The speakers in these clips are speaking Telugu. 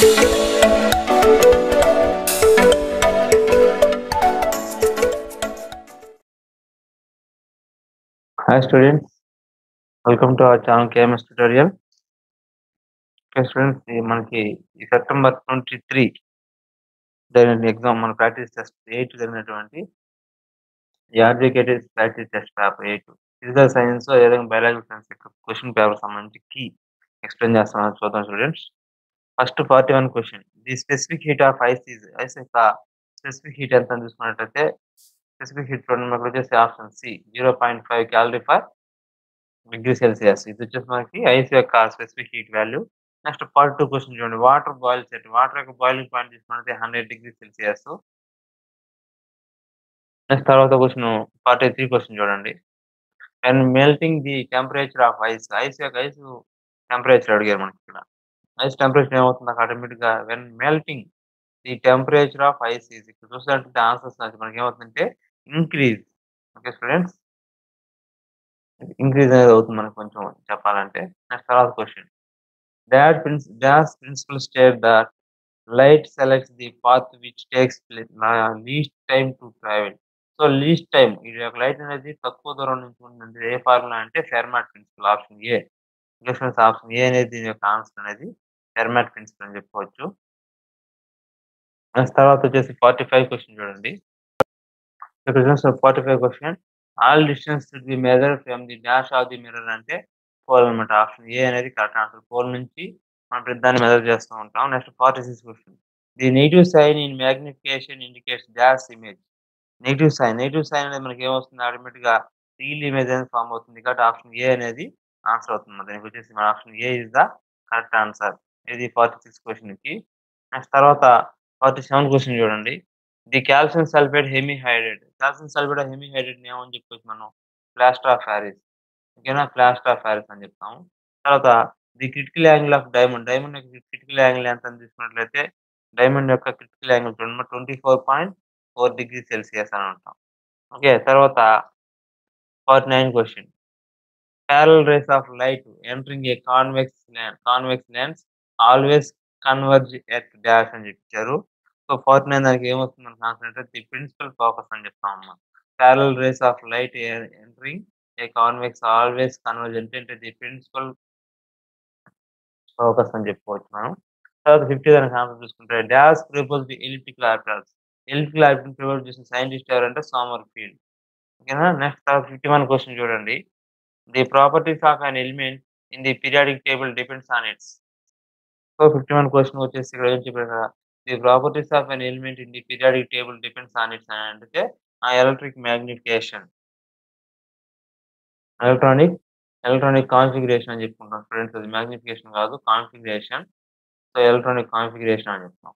Hi students, welcome to our channel KMS tutorial. Okay students, ఈ మనకి ఈ సెప్టెంబర్ ట్వంటీ త్రీ జరిగిన ఎగ్జామ్ మన ప్రాక్టీస్ టెస్ట్ ఎయిట్ జరిగినటువంటి ఈ advocated practice test paper eight physical science ఏదైనా బయాలజికల్ సైన్స్ యొక్క క్వశ్చన్ పేపర్ సంబంధించి కీ ఎక్స్ప్లెయిన్ చేస్తున్నాను చూద్దాం students first forty one question the specific heat of ice is ice యొక్క స్పెసిఫిక్ హీట్ ఎంత అని చూసుకున్నట్లయితే స్పెసిఫిక్ హీట్ చూడండి మనకు వచ్చేసి option C zero point five calorie for degree Celsius ఇది వచ్చేసి మనకి ఐస్ యొక్క specific heat value next part two question చూడండి వాటర్ బాయిల్ సెట్ వాటర్ యొక్క బాయిలింగ్ పాయింట్ తీసుకున్నట్లయితే హండ్రెడ్ డిగ్రీ సెల్సియస్ నెక్స్ట్ తర్వాత క్వశ్చన్ ఫార్టీ త్రీ క్వశ్చన్ చూడండి and melting the temperature of ice ice యొక్క ఐస్ టెంపరేచర్ అడిగారు మనకి ఇక్కడ ఐస్ టెంపరేచర్ ఏమవుతుంది ఆటోమేటిక్ గా when melting the temperature of ice is ఇక్కడ చూసినట్టు ఆన్సర్స్ మనకి ఏమవుతుందంటే ఇంక్రీజ్ ఓకే స్టూడెంట్స్ ఇంక్రీజ్ అనేది అవుతుంది మనకు కొంచెం చెప్పాలంటే నెక్స్ట్ తర్వాత question dot prince dos principle state that light selects the path which takes least time to travel so least time ఇది యొక్క లైట్ అనేది తక్కువ దూరం నుంచి ఉంటుంది ఏ ఫార్ములా అంటే Fermat principle option A questions option A అనేది దీని యొక్క ఆన్సర్ అనేది ఫెర్మాట్ ప్రిన్సిపల్ అని చెప్పుకోవచ్చు నెక్స్ట్ తర్వాత వచ్చేసి ఫార్టీ ఫైవ్ క్వశ్చన్ చూడండి forty five question all distance to the measure from the dash of the mirror అంటే పోల్ అనమాట ఆప్షన్ ఏ అనేది కరెక్ట్ ఆన్సర్ పోల్ నుంచి మనం ప్రతిదాన్ని మెజర్ చేస్తూ ఉంటాం next forty six question the negative sign in magnification indicates dash image negative sign negative sign అనేది మనకి ఏమొస్తుంది ఆటోమేటిక్ గా రీల్ ఇమేజ్ అనేది ఫామ్ అవుతుంది కాబట్టి ఆప్షన్ ఏ అనేది ఆన్సర్ అవుతుంది దానికి వచ్చేసి మన option A is the correct answer ఇది ఫార్టీ సిక్స్ క్వశ్చన్ కి నెక్స్ట్ తర్వాత ఫార్టీ సెవెన్ క్వశ్చన్ చూడండి the calcium sulphate hemihydrate calcium sulphate hemihydrate ఏమని చెప్పొచ్చు మనం ప్లాస్టర్ ఆఫ్ ప్యారిస్ ఓకేనా ప్లాస్టర్ ఆఫ్ ప్యారిస్ అని చెప్తాము తర్వాత the critical angle of diamond diamond యొక్క క్రిటికల్ యాంగిల్ ఎంత అని తీసుకున్నట్లయితే డైమండ్ యొక్క క్రిటికల్ యాంగిల్ చూడండి twenty four point four degree Celsius అని ఉంటాం ఓకే తర్వాత forty nine question parallel rays of light entering a convex convex lens always converge at dash అని చెప్పారు సో ఫార్టీ నైన్ దానికి ఏమవుతుంది మనకు ఆన్సర్ అంటే ది ప్రిన్సిపల్ ఫోకస్ అని చెప్తాం అమ్మా parallel rays of light entering a convex always converge అంటే ది ప్రిన్సిపల్ ఫోకస్ అని చెప్పుకోవచ్చు మనం తర్వాత ఫిఫ్టీ దానికి ఆన్సర్ చూసుకుంటే dash propose the elliptical orbitals elliptical orbital propose చేసిన సైంటిస్ట్ ఎవరంటే సోమర్ ఫీల్డ్ ఓకేనా నెక్స్ట్ తర్వాత ఫిఫ్టీ వన్ క్వశ్చన్ చూడండి the properties of an element in the periodic table depends on its so fifty one question వచ్చేసి ఇక్కడ ఏం చెప్పారు కదా the properties of an element in the periodic table depends on its అని అంటే ఆ electric magnification electronic electronic configuration అని చెప్పుకుంటాం స్టూడెంట్స్ అది మ్యాగ్నిఫికేషన్ కాదు కాన్ఫిగరేషన్ సో ఎలక్ట్రానిక్ కాన్ఫిగరేషన్ అని చెప్తాం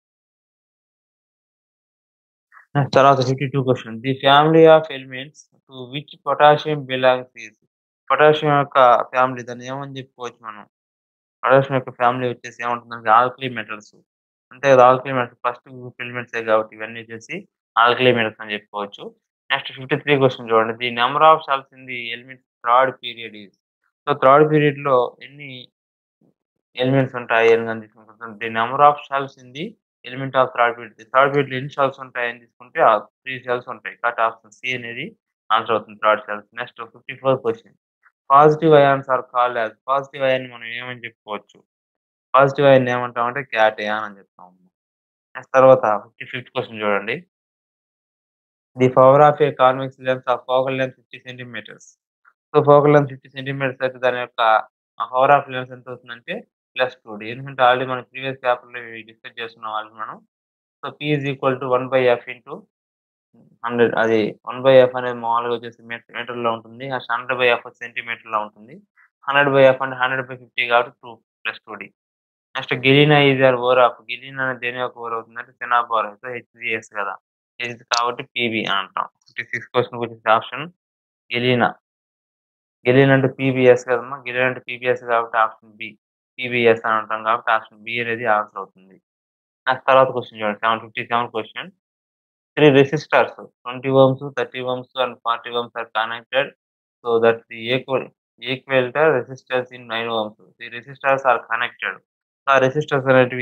తర్వాత fifty two question the family of elements to which potassium belongs is potassium యొక్క ఫ్యామిలీ దాన్ని ఏమని చెప్పుకోవచ్చు మనం పొటాషియం యొక్క ఫ్యామిలీ వచ్చేసి ఏమంటుందంటే ఆల్కలీ మెటల్స్ అంటే alkali metals first group elements కాబట్టి ఇవన్నీ వచ్చేసి ఆల్కలీ మెటల్స్ అని చెప్పుకోవచ్చు నెక్స్ట్ ఫిఫ్టీ త్రీ క్వశ్చన్ చూడండి the number of shells in the elements third period is so third period లో ఎన్ని ఎలిమెంట్స్ ఉంటాయి అని తీసుకుంటాం the number of shells in the element of third period third period ఎన్ని షెల్స్ ఉంటాయని తీసుకుంటే త్రీ షెల్స్ ఉంటాయి కాబట్టి ఆప్షన్ సి అనేది ఆన్సర్ అవుతుంది third shells next fifty four question positive ions are called as positive ion మనం ఏమని చెప్పుకోవచ్చు పాజిటివ్ అయాన్ ఏమంటాం అంటే క్యాట్ అయాన్ అని చెప్తాం నెక్స్ట్ తర్వాత ఫిఫ్టీ ఫిఫ్త్ క్వశ్చన్ చూడండి the power of a convex lens of focal lens fifty centimetres so focal lens fifty centimetres అయితే దాని యొక్క పవర్ ఆఫ్ లెన్స్ ఎంత అవుతుందంటే ప్లస్ టూ డి ఎందుకంటే ఆల్రెడీ మనం ప్రీవియస్ పేపర్లో డిస్కస్ చేస్తున్నాం వాళ్ళు మనం so P is equal to one by F into hundred అది వన్ బై ఎఫ్ అనేది మామూలుగా వచ్చేసి మీటర్ మీటర్లో ఉంటుంది హండ్రెడ్ బై ఎఫ్ సెంటీమీటర్లో ఉంటుంది హండ్రెడ్ బై ఎఫ్ అంటే హండ్రెడ్ బై ఫిఫ్టీ కాబట్టి two plus two D next galena is are ore of galena అనేది దేని యొక్క ఓర్ అవుతుంది అంటే సినాబోర్ సో హెచ్జిఎస్ కదా హెచ్ కాబట్టి పీబీ అని అంటాం ఫిఫ్టీ సిక్స్ క్వశ్చన్ వచ్చేసి ఆప్షన్ గిలీనా గిలీన్ అంటే పీబీఎస్ కదమ్మా గిలీన్ అంటే పీబీఎస్ కాబట్టి ఆప్షన్ బి పీబీఎస్ అని అంటాం కాబట్టి ఆప్షన్ బి అనేది ఆన్సర్ అవుతుంది నెక్స్ట్ తర్వాత క్వశ్చన్ చూడండి seven fifty seven question three resistors twenty ohms thirty ohms and forty ohms are connected so that the equal equal resistors in nine ohms the resistors are connected ఆ రెసిస్టర్స్ అనేటివి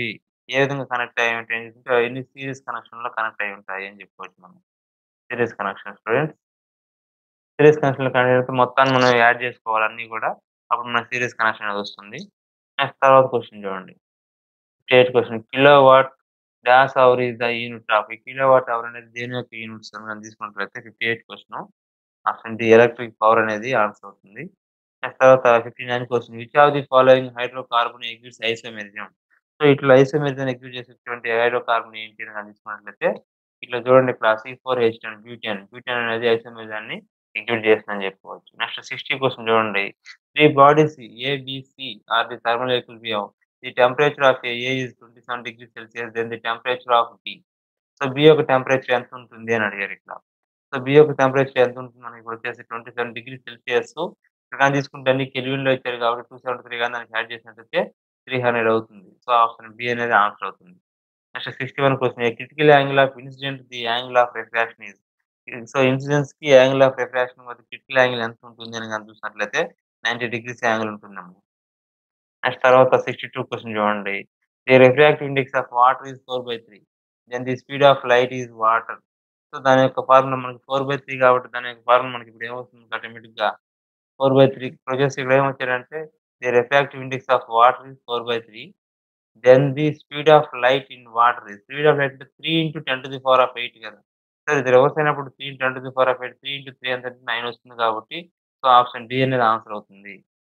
ఏ విధంగా కనెక్ట్ అయ్యి ఉంటాయి అని చూస్తే ఎన్ని సీరీస్ కనెక్షన్‌లో కనెక్ట్ అయ్యి ఉంటాయి అని చెప్పుకోవచ్చు మనం. Series connection students. సీరీస్ కనెక్షన్‌లో కనెక్ట్ అయితే మొత్తాన్ని మనం యాడ్ చేసుకోవాలి అన్నీ కూడా. అప్పుడు మనకు సీరీస్ కనెక్షన్ అనేది వస్తుంది. నెక్స్ట్ తర్వాత క్వెషన్ చూడండి. 58 question kilowatt dash hour is the unit of ఈ కిలోవాట్ అవర్ అనేది దేని యొక్క యూనిట్స్ అని మనం తీసుకున్నట్లయితే 58 question. Option D electric power అనేది ఆన్సర్ అవుతుంది. నెక్స్ట్ తర్వాత 59 question which of the following hydrocarbon exists isomerism. So ఇట్లా ఐసోమెరిజం ఎగ్జిట్ చేసేటువంటి హైడ్రోకార్బన్ ఏంటి అని మనం తీసుకున్నట్లయితే ఇట్లా చూడండి ఇక్కడ సి4హెచ్10 బ్యూటేన్. బ్యూటేన్ అనేది ఐసోమెరిజాన్ని ఎగ్జిట్ చేస్తుందని చెప్పుకోవచ్చు. నెక్స్ట్ 60 క్వెషన్ చూడండి. Three bodies A, B, C are the thermal equilibrium. The temperature of A is 27 degree Celsius then the temperature of B. So B యొక్క టెంపరేచర్ ఎంత ఉంటుంది అని అడిగారు ఇక్కడ. సో బి యొక్క టెంపరేచర్ ఎంత ఉంటుంది మనకి ఇప్పుడు వచ్చేసి 27 డిగ్రీ సెల్సియస్. ఇక్కడ గాని తీసుకుంటే అన్ని కెల్విన్‌లో ఇచ్చారు కాబట్టి 273 గాని దానికి యాడ్ చేసినట్లయితే 300 అవుతుంది. సో ఆప్షన్ బి అనేది ఆన్సర్ అవుతుంది. Next 61 question a critical angle of incident the angle of refraction is. So ఇన్సిడెన్స్‌కి యాంగిల్ ఆఫ్ రిఫ్రాక్షన్ మధ్య క్రిటికల్ యాంగిల్ ఎంత ఉంటుంది అని గనుక చూసినట్లయితే 90 డిగ్రీస్ యాంగిల్ ఉంటుందమ్మా. నెక్స్ట్ తర్వాత 62 క్వెషన్ చూడండి. The refractive index of water is 4/3 then the speed of light is water. So దాని యొక్క ఫార్ములా మనకి 4/3 కాబట్టి దాని యొక్క ఫార్ములా మనకి ఇప్పుడు ఏమవుతుంది ఆటోమేటిక్‌గా 4/3 ఇప్పుడు వచ్చేసి ఇక్కడ ఏమొచ్చాడంటే the refractive index of water is 4/3 then the speed of light in water is speed of light అంటే 3 into 10 to the power of 8 కదా! సో ఇది రివర్స్ అయినప్పుడు 3 into 10 to the power of 8 3 into 3 ఎంత అంటే 9 వస్తుంది కాబట్టి సో ఆప్షన్ డి అనేది ఆన్సర్ అవుతుంది.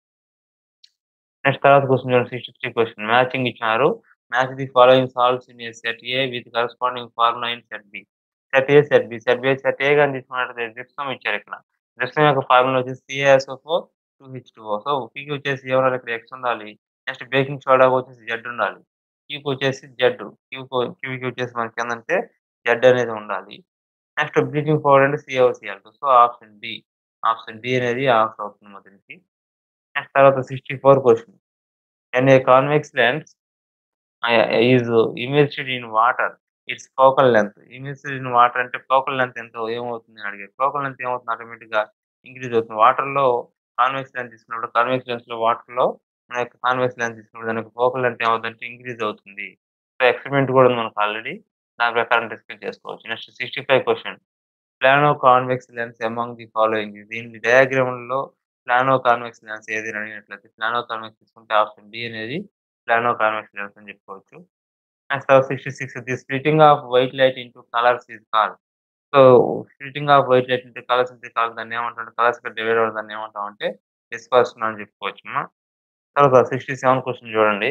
నెక్స్ట్ తర్వాత క్వెషన్ చూడండి 63 క్వెషన్ మ్యాచింగ్ ఇచ్చినారు. Match the following solves in A set A with corresponding formula in set B. Set A, set B. Set B, set A గాని తీసుకున్నట్లయితే జిప్సమ్ ఇచ్చారు ఇక్కడ. జిప్సమ్ యొక్క ఫార్ములా వచ్చేసి సిఏఎస్ఓ4 2హెచ్2ఓ. సో పికి వచ్చేసి ఏమనాలి ఇక్కడ ఎక్స్ ఉండాలి. నెక్స్ట్ బేకింగ్ సోడాకి వచ్చేసి జెడ్ ఉండాలి. క్యూకి వచ్చేసి జెడ్. క్యూకు క్యూకి వచ్చేసి మనకి ఏందంటే జెడ్ అనేది ఉండాలి. నెక్స్ట్ బ్లీచింగ్ పౌడర్ అంటే సిఏఓసిఎల్2. So option D. Option D అనేది ఆన్సర్ అవుతుంది మరి దీనికి. నెక్స్ట్ తర్వాత 64 question. When a convex lens ah, is immersed in water its focal length. Immersed in water అంటే ఫోకల్ లెంగ్త్ ఎంతో ఏమవుతుంది అని అడిగారు. ఫోకల్ లెంగ్త్ ఏమవుతుంది ఆటోమేటిక్‌గా ఇంక్రీజ్ అవుతుంది. వాటర్‌లో కాన్వెక్స్ లెన్స్ తీసుకున్నప్పుడు కాన్వెక్స్ లెన్స్‌లో వాటర్‌లో మన యొక్క కాన్వెక్స్ లెన్స్ తీసుకున్నప్పుడు దాని యొక్క ఫోకల్ లెంగ్త్ ఏమవుతుందంటే ఇంక్రీజ్ అవుతుంది. సో ఎక్స్‌పెరిమెంట్ కూడా ఉంది మనకు ఆల్రెడీ. దాని ప్రకారం డిస్కస్ చేసుకోవచ్చు. Next 65 question. Plano convex lens among the following దీని డయాగ్రామ్‌లో ప్లానో కాన్వెక్స్ లెన్స్ ఏది అని అడిగినట్లయితే ప్లానో కాన్వెక్స్ తీసుకుంటే ఆప్షన్ డి అనేది ప్లానో కాన్వెక్స్ లెన్స్ అని చెప్పుకోవచ్చు. నెక్స్ట్ తర్వాత 66 the splitting of white light into colours is called. So splitting of white light into colours into called దాన్ని ఏమంటారంటే కలర్స్‌గా డివైడ్ అవ్వడం దాన్ని ఏమంటామంటే డిస్పర్షన్ అని చెప్పుకోవచ్చమ్మా. తర్వాత 67 క్వెషన్ చూడండి.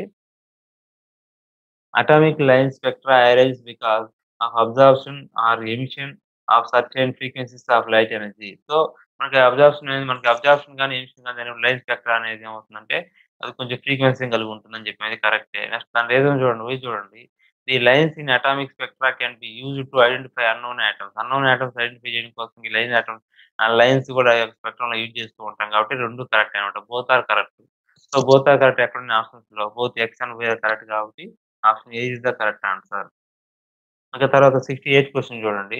Atomic line spectra arise because of absorption or emission of certain frequencies of light energy. So మనకి అబ్జార్ప్షన్ అనేది మనకి అబ్జార్ప్షన్ గాని, ఎమిషన్ గాని దాని లైన్ స్పెక్ట్రా అనేది ఏమవుతుందంటే అది కొంచెం ఫ్రీక్వెన్సీని కలిగి ఉంటుందని చెప్పి అది కరెక్టే. నెక్స్ట్ దాని రీజన్ చూడండి. వై చూడండి. The lines in atomic spectra can be used to identify unknown atoms. Unknown atoms identify చేయడం కోసం ఈ లైన్ ఆటమ్స్ ఆ లైన్స్ కూడా స్పెక్ట్రంలో యూజ్ చేస్తూ ఉంటాం కాబట్టి 2 కరెక్టే అన్నమాట. Both are correct. So both are correct ఎక్కడున్నాయి ఆప్షన్స్‌లో both X and Y are correct కాబట్టి option A is the correct answer. ఇక తర్వాత 68 క్వెషన్ చూడండి.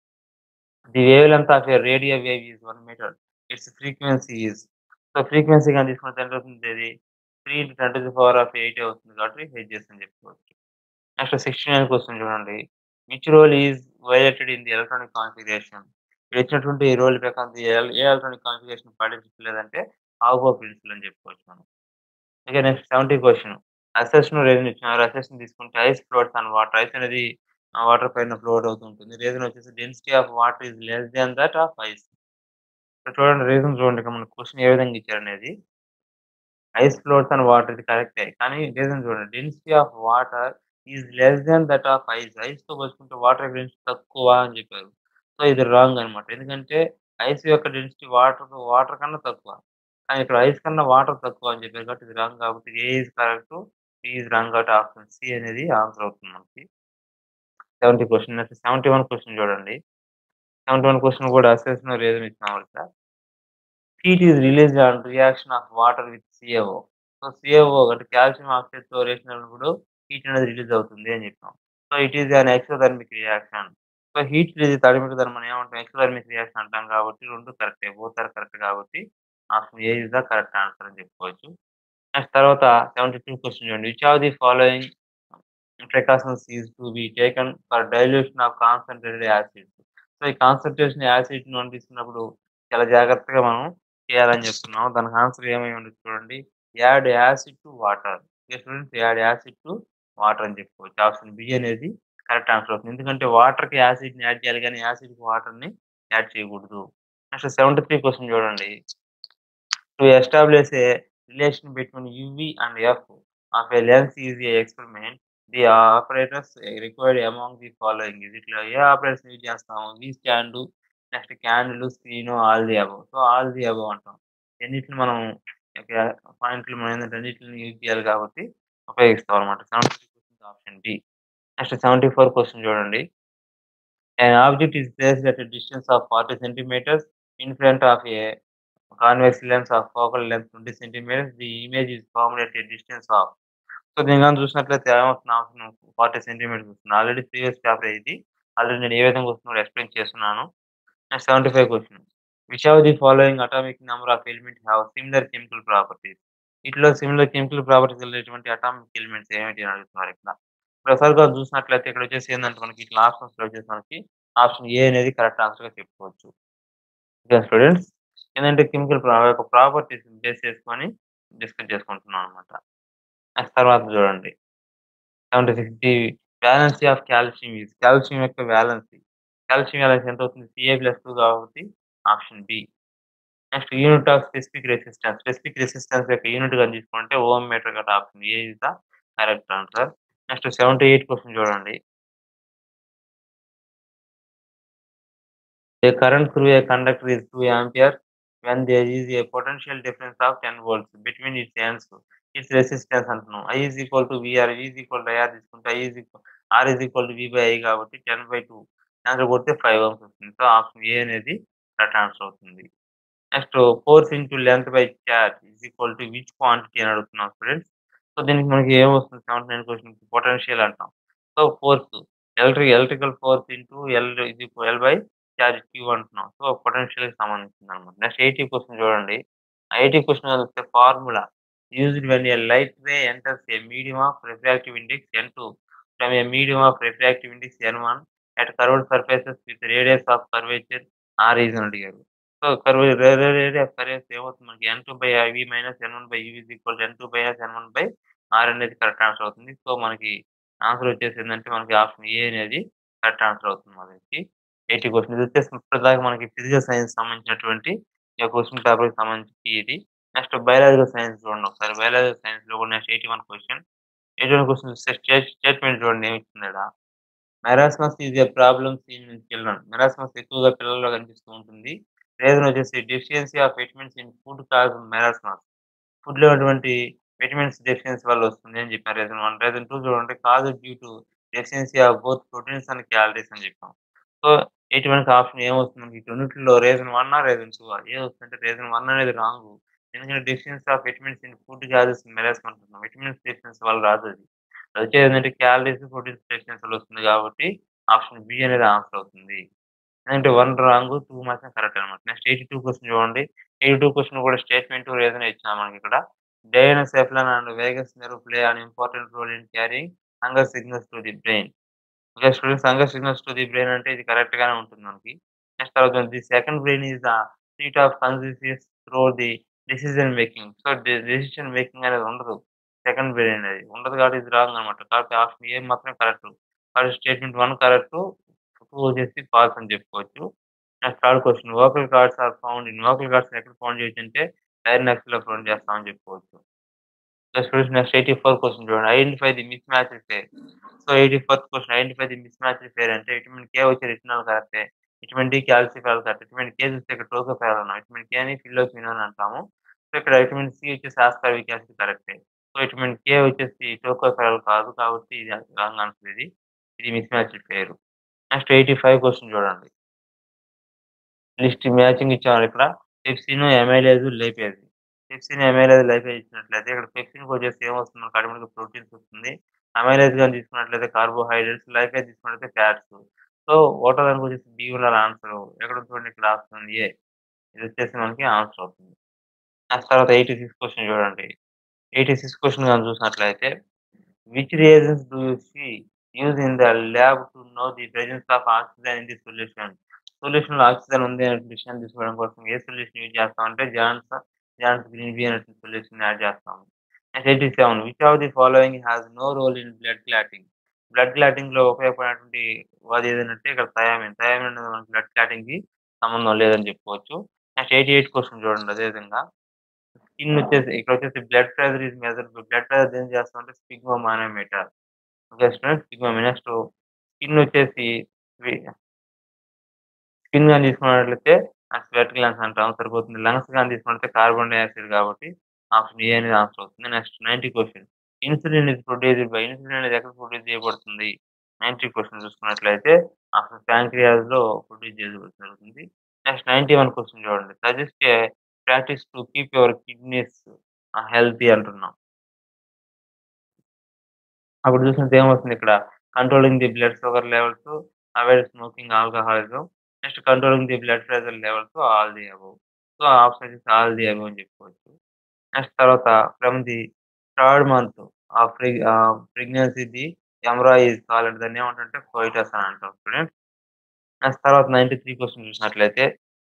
The wavelength of a radio wave is 1 metre. Its frequency is so frequency గాని తీసుకుంటే ఎంత అవుతుంది ఇది 3 into 10 to the power of 8 అవుతుంది కాబట్టి హెడ్జెస్ అని చెప్పుకోవచ్చు. నెక్స్ట్ 69 క్వెషన్ చూడండి. Which role is violated in the electronic configuration. ఇక్కడ ఇచ్చినటువంటి ఈ రోల్ ప్రకారం ఏ ఏ ఎలక్ట్రానిక్ కాన్ఫిగరేషన్ పాటించట్లేదంటే ఆల్ఫా ప్రిన్సిపల్ అని చెప్పుకోవచ్చు మనం. ఇక నెక్స్ట్ 70 క్వెషన్. అసెషన్ రీజన్ ఇచ్చినారు. అసెషన్ తీసుకుంటే ice floats on water. Ice అనేది ఆహ్, వాటర్ పైన ఫ్లోట్ అవుతూ ఉంటుంది. రీజన్ వచ్చేసి density of water is less than that of ice. ఇక్కడ చూడండి రీజన్ చూడండి ఇక్కడ మనకు క్వెషన్ ఏ విధంగా ఇచ్చారనేది. ఐస్ ఫ్లోట్స్ ఆన్ వాటర్ ఇది కరెక్టే. కానీ రీజన్ చూడండి. Density of water is less than that of ice. ఐస్‌తో పోల్చుకుంటే వాటర్ యొక్క డెన్సిటీ తక్కువ అని చెప్పారు. సో ఇది రాంగ్ అన్నమాట. ఎందుకంటే ఐస్ యొక్క డెన్సిటీ వాటర్ వాటర్ కన్నా తక్కువ. కానీ ఇక్కడ ఐస్ కన్నా వాటర్ తక్కువ అని చెప్పారు కాబట్టి ఇది రాంగ్ కాబట్టి A is correct. B is wrong కాబట్టి ఆప్షన్ సి అనేది ఆన్సర్ అవుతుంది మనకి. 70 క్వెషన్. నెక్స్ట్ 71 క్వెషన్ చూడండి. 71 క్వెషన్ కూడా అసెషన్ రీజన్ ఇచ్చినారు ఇక్కడ. Heat is released on reaction of water with CaO. So CaO అంటే కాల్షియం ఆక్సైడ్‌తో రియాక్షన్ అయినప్పుడు హీట్ అనేది రిలీజ్ అవుతుంది అని చెప్పాం. So it is an exothermic reaction. So heat release thermic దాన్ని మనం ఏమంటాం ఎక్సోథర్మిక్ రియాక్షన్ అంటాం కాబట్టి 2 కరెక్టే. బోత్ ఆర్ కరెక్ట్ కాబట్టి option A is the correct answer అని చెప్పుకోవచ్చు. నెక్స్ట్ తర్వాత 72 క్వెషన్ చూడండి. Which of the following precautions is to be taken for dilution of concentrated acids. So, ఈ కాన్సంట్రేషన్ యాసిడ్‌ని మనం తీసుకున్నప్పుడు చాలా జాగ్రత్తగా మనం చేయాలని చెప్తున్నాం. దానికి ఆన్సర్ ఏమై ఉండొచ్చు చూడండి. Add acid to water. Okay students add acid to water అని చెప్పుకోవచ్చు. ఆప్షన్ బి అనేది కరెక్ట్ ఆన్సర్ అవుతుంది. ఎందుకంటే వాటర్‌కి యాసిడ్‌ని యాడ్ చేయాలి గానీ యాసిడ్‌కి వాటర్‌ని యాడ్ చేయకూడదు. నెక్స్ట్ 73 క్వెషన్ చూడండి. To establish a relation between UV and F of a lens is a experiment. The operators required among the following is ఇట్లా ఏ ఆపరేటర్స్ యూజ్ చేస్తాము? V stand, next candle, screen, all the above. So, all the above అంటాం. రెండిటిని మనం ఒక పాయింట్లు మనం ఏందంటే రెండిటిని యూజ్ చేయాలి కాబట్టి ఉపయోగిస్తాం అన్నమాట. 73 question option D. Next 74 question చూడండి. An object is placed at a distance of 40 centimeters in front of a convex lens of focal length 20 centimeters. The image is formed at a distance of so, దీన్ని గాని చూసినట్లయితే ఏమవుతుంది ఆప్షన్ 40 సెంటీమీటర్స్ వస్తుంది. ఆల్రెడీ ప్రీవియస్ పేపరే ఇది. ఆల్రెడీ నేను ఏ విధంగా వస్తుందో కూడా ఎక్స్‌ప్లెయిన్ చేస్తున్నాను. Next 75 question. Which of the following atomic number of element have similar chemical properties? వీటిలో సిమిలర్ కెమికల్ ప్రాపర్టీస్ కలిగినటువంటి అటామిక్ ఎలిమెంట్స్ ఏమిటి అని అడుగుతున్నారు ఇక్కడ. ఒకసారిగా చూసినట్లయితే ఇక్కడ వచ్చేసి ఏందంటే మనకి ఇట్లా ఆప్షన్స్‌లో వచ్చేసి మనకి ఆప్షన్ ఏ అనేది కరెక్ట్ ఆన్సర్‌గా చెప్పుకోవచ్చు. Okay students. ఏందంటే కెమికల్ ప్రా యొక్క ప్రాపర్టీస్ బేస్ చేసుకొని డిస్కస్ చేసుకుంటున్నాం అన్నమాట. నెక్స్ట్ తర్వాత చూడండి. 76 the valency of calcium is calcium యొక్క వాలెన్సీ. కాల్షియం వాలెన్సీ ఎంత అవుతుంది? Ca+2 కాబట్టి option B. Next unit of specific resistance. Specific resistance యొక్క యూనిట్ గాని తీసుకుంటే ఓమ్ మీటర్ కాబట్టి option A is the correct answer. Next 78 question చూడండి. A current through a conductor is 2 ampere when there is a potential difference of 10 volts between its ends. Its resistance అంటున్నాం. I is equal to VR, V is equal to IR తీసుకుంటే I is equal R is equal to V by I కాబట్టి 10/2 ఆన్సర్ కొడితే 5 ఓమ్స్ వస్తుంది. సో, ఆప్షన్ ఏ అనేది కరెక్ట్ ఆన్సర్ అవుతుంది. Next force into length by charge is equal to which quantity అని అడుగుతున్నాం స్టూడెంట్స్. సో, దీనికి మనకి ఏమొస్తుంది 79 క్వెషన్‌కి పొటెన్షియల్ అంటాం. So, force electric electrical force into L is equal L by charge Q అంటున్నాం. సో, పొటెన్షియల్‌కి సంబంధించిందన్నమాట. నెక్స్ట్ 80 క్వెషన్ చూడండి. ఆ 80 క్వెషన్ వస్తే formula used when a light ray enters a medium of refractive index N two from a medium of refractive index N one at curved surfaces with radius of curvature R is అని అడిగారు. So, curve ray ray radius of curvature ఏమవుతుంది మనకి N two by v minus N one by U is equal to N two minus N one by R అనేది కరెక్ట్ ఆన్సర్ అవుతుంది. సో, మనకి ఆన్సర్ వచ్చేసి ఏందంటే మనకి ఆప్షన్ ఏ అనేది కరెక్ట్ ఆన్సర్ అవుతుంది మనకి. 80 క్వెషన్ ఇది వచ్చేసి ఇప్పటిదాకా మనకి ఫిజికల్ సైన్స్ సంబంధించినటువంటి ఈ క్వెషన్ పేపర్‌కి సంబంధించి ఇది. నెక్స్ట్ బయాలజికల్ సైన్స్ చూడండి ఒకసారి. బయాలజికల్ సైన్స్‌లో కూడా నెక్స్ట్ 81 క్వెషన్. 81 క్వెషన్ చూస్తే స్టేట్ స్టేట్మెంట్ చూడండి ఏమిచ్చింది ఈడ. Marasmus is a problem seen in children. Marasmus ఎక్కువగా పిల్లల్లో కనిపిస్తూ ఉంటుంది. రీజన్ వచ్చేసి deficiency of vitamins in food cause marasmus. ఫుడ్‌లో ఉన్నటువంటి విటమిన్స్ డెఫిషియన్సీ వల్ల వస్తుంది అని చెప్పారు రీజన్ 1. రీజన్ 2 చూడండి cause due to deficiency of both proteins and calories అని చెప్పాం. సో, 81కి ఆప్షన్ ఏమొస్తుంది మనకి రెండిట్లో రీజన్ 1 రీజన్ 2 ఏమొస్తుందంటే రీజన్ 1 అనేది రాంగు. ఎందుకంటే deficiency of vitamins in food causes marasmus అంటున్నాం. విటమిన్స్ డెఫిషియన్సీ వల్ల రాదు అది. అది వచ్చేది ఏంటంటే క్యాలరీస్, ప్రోటీన్స్ డెఫిషియన్సీ వల్ల వస్తుంది కాబట్టి ఆప్షన్ బి అనేది ఆన్సర్ అవుతుంది. ఎందుకంటే 1 రాంగు 2 మాత్రం కరెక్ట్ అన్నమాట. నెక్స్ట్ 82 క్వెషన్ చూడండి. 82 క్వెషన్ కూడా స్టేట్మెంట్ రీజన్ ఇచ్చాము మనకిక్కడ. Diencephalon and vagus nerve play an important role in carrying hunger signals to the brain. Okay students hunger signals to the brain అంటే ఇది కరెక్ట్ గానే ఉంటుంది మనకి. నెక్స్ట్ తర్వాత the second brain is the seat of consciousness through the decision making. So, డె డెసిషన్ మేకింగ్ అనేది ఉండదు. సెకండ్ బ్రెయిన్ అనేది. ఉండదు కాబట్టి ఇది రాంగ్ అన్నమాట. కాబట్టి ఆప్షన్ ఏ మాత్రమే కరెక్ట్. కాబట్టి స్టేట్మెంట్ 1 కరెక్ట్. 2 వచ్చేసి ఫాల్స్ అని చెప్పుకోవచ్చు. Next third question vocal cords are found in vocal కార్డ్స్‌ని ఎక్కడ ఫౌండ్ చేయొచ్చంటే లారినక్స్‌లో ఫౌండ్ చేస్తామని చెప్పుకోవచ్చు. సో, స్టూడెంట్స్ నెక్స్ట్ 84 క్వెషన్ చూడండి. Identify the mismatched pair. So, 84థ్ question identify the mismatched pair అంటే విటమిన్ కే వచ్చి రెటినాల్ కరెక్టే. Vitamin D calciferol correct. Vitamin K చూస్తే ఇక్కడ టోకోఫెరాల్ అన్నాం. విటమిన్ కేని ఫిల్లోక్వినోన్ అంటాము. సో, ఇక్కడ విటమిన్ సి వచ్చేసి ఆస్కార్బిక్ యాసిడ్ కరెక్టే. సో, విటమిన్ కే వచ్చేసి టోకోఫెరాల్ కాదు కాబట్టి ఇది రాంగ్ ఆన్సర్ ఇది. ఇది mismatched pair. Next 85 question చూడండి. లిస్ట్ మ్యాచింగ్ ఇచ్చారు ఇక్కడ. Pepsin, amylase, lipase. Pepsin, amylase, lipase ఇచ్చినట్లయితే ఇక్కడ పెప్సిన్‌కి వచ్చేసి ఏమొస్తుంది మనకు ఆటోమేటిక్‌గా ప్రోటీన్స్ వస్తుంది. అమైలేజ్ గాని తీసుకున్నట్లయితే కార్బోహైడ్రేట్స్, లైపేజ్ తీసుకున్నట్లయితే ఫ్యాట్స్. సో, ఒకటో దానికి వచ్చేసి బి ఉండాలి ఆన్సర్. ఎక్కడుంది చూడండి ఇక్కడ ఆప్షన్ ఏ. ఇది వచ్చేసి మనకి ఆన్సర్ అవుతుంది. నెక్స్ట్ తర్వాత 86 క్వెషన్ చూడండి. 86 క్వెషన్ గాని చూసినట్లయితే which reagents do you see use in the lab to know the presence of oxygen in the solution సొల్యూషన్లో ఆక్సిజన్ ఉంది అనే విషయాన్ని తీసుకోవడం కోసం ఏ సొల్యూషన్ యూజ్ చేస్తామంటే జాన్స్ జాన్స్ గ్రీన్ బీ అనే సొల్యూషన్ యాడ్ చేస్తాము next eighty seven which of the following has no role in blood clotting blood clotting లో ఉపయోగపడేటువంటి అది ఏదంటే ఇక్కడ థయామిన్ థయామిన్ అనేది మన బ్లడ్ క్లాటింగ్ కి సంబంధం లేదని చెప్పుకోవచ్చు నెక్స్ట్ ఎయిటీ ఎయిట్ క్వశ్చన్ చూడండి అదే విధంగా స్కిన్ వచ్చేసి ఇక్కడ వచ్చేసి blood pressure is measure blood pressure ఏం చేస్తామంటే sphygmomanometer okay student sphygmo next skin వచ్చేసి స్కిన్ కానీ తీసుకున్నట్లయితే స్వెట్ గ్లాన్స్ అంటాం సరిపోతుంది లంగ్స్ కానీ తీసుకుంటే కార్బన్ డైఆక్సైడ్ కాబట్టి ఆప్షన్ ఏ అనేది ఆన్సర్ అవుతుంది next ninety question insulin is produce by insulin అనేది ఎక్కడ ప్రొడ్యూస్ చేయబడుతుంది నైన్టీ క్వశ్చన్ చూసుకున్నట్లయితే ఆప్షన్ ప్యాంక్రియాస్ లో ప్రొడ్యూస్ చేయబడి జరుగుతుంది నెక్స్ట్ నైన్టీ వన్ క్వశ్చన్ చూడండి suggest practice to keep your kidneys healthy అంటున్నాం అప్పుడు చూసినట్టు ఏమవుతుంది ఇక్కడ controlling the blood sugar levels avoid smoking alcoholism next controlling the blood pressure levels all the above so option is all the above అని చెప్పుకోవచ్చు నెక్స్ట్ తర్వాత from the third month uh preg pregnancy the embryo is call దాన్ని ఏమంటే కోయిటస్ అని అంటాం స్టూడెంట్ నెక్స్ట్ తర్వాత నైన్టీ త్రీ క్వశ్చన్ చూసినట్లయితే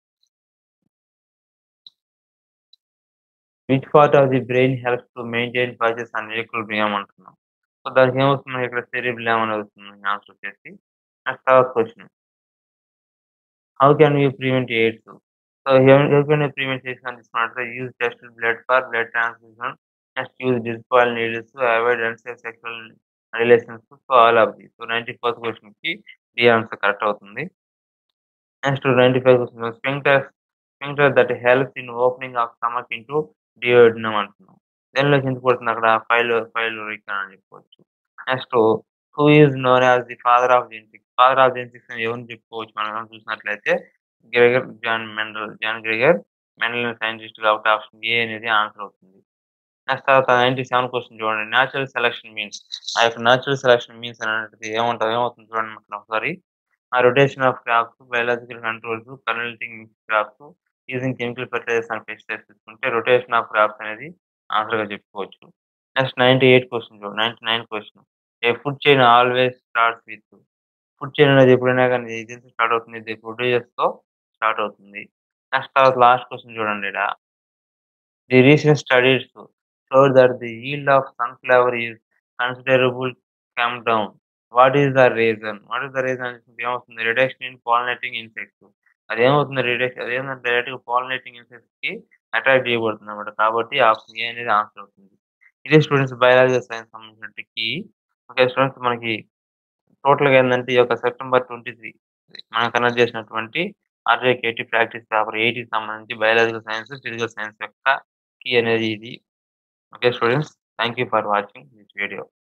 which part of the brain helps to maintain purchase and equilibrium అంటున్నాం సో దానికి ఏమవుతుంది ఇక్కడ సెరిబ్లియం అని వస్తుంది ఆన్సర్ వచ్చేసి నెక్స్ట్ తర్వాత question how can you prevent AIDS so how can you prevent AIDS అని తీసుకున్నట్లయితే use test blood for blood transfusion next use disposable needles avoid unsafe sexual relations so all of the so ninety fourth question కి డి ఆన్సర్ కరెక్ట్ అవుతుంది next ninety five question sphincter sphincter that helps in opening of stomach into duodenum అంటున్నాం దేనిలో కింద పడుతుంది అక్కడ ఫైల్ ఫైల్ అని చెప్పుకోవచ్చు next who is known as the father of genetics father of genetics అని ఎవరిని చెప్పుకోవచ్చు మనం చూసినట్లయితే Gregor Johann Mendel Johann Gregor Mendel scientist కాబట్టి ఆప్షన్ ఏ అనేది ఆన్సర్ అవుతుంది నెక్స్ట్ తర్వాత నైన్టీ సెవెన్ క్వశ్చన్ చూడండి న్యాచురల్ సెలక్షన్ మీన్స్ ఆ యొక్క న్యాచురల్ సెలక్షన్ మీన్స్ అనేది ఏముంటుంది ఏమవుతుంది చూడండి మనం ఒకసారి ఆ rotation of crops biological controls cultivating mix crops using chemical fertilizers and pesticides తీసుకుంటే రొటేషన్ ఆఫ్ క్రాప్స్ అనేది ఆన్సర్ గా చెప్పుకోవచ్చు నెక్స్ట్ నైన్టీ ఎయిట్ క్వశ్చన్ చూడండి ninety nine question a food chain always starts with food chain అనేది ఎప్పుడైనా కానీ ఇది స్టార్ట్ అవుతుంది ఇది ప్రొడ్యూసర్స్ తో స్టార్ట్ అవుతుంది నెక్స్ట్ తర్వాత లాస్ట్ క్వశ్చన్ చూడండి ఇక్కడ the recent studies show that the yield of sunflower is considerable come down what is the reason what is the reason అంటే ఏమవుతుంది రిడక్షన్ ఇన్ పాలినేటింగ్ ఇన్సెక్ట్స్ అది ఏమవుతుంది రిడక్షన్ అదేంటంటే డైరెక్ట్ గా పాలినేటింగ్ ఇన్సెక్ట్స్ కి అట్రాక్ట్ చేయబడుతుంది అనమాట కాబట్టి ఆప్షన్ ఏ అనేది ఆన్సర్ అవుతుంది ఇదే స్టూడెంట్స్ బయాలజీ సైన్స్ సంబంధించినట్టు కీ ఓకే స్టూడెంట్స్ మనకి టోటల్ గా ఏంటంటే ఈ యొక్క సెప్టెంబర్ ట్వంటీ త్రీ మనం కనెక్ట్ చేసినటువంటి ఆర్జేకేటి ప్రాక్టీస్ పేపర్ ఎయిటీ సంబంధించి బయాలజికల్ సైన్స్ ఫిజికల్ సైన్స్ యొక్క కీ అనేది ఇది okay students thank you for watching this video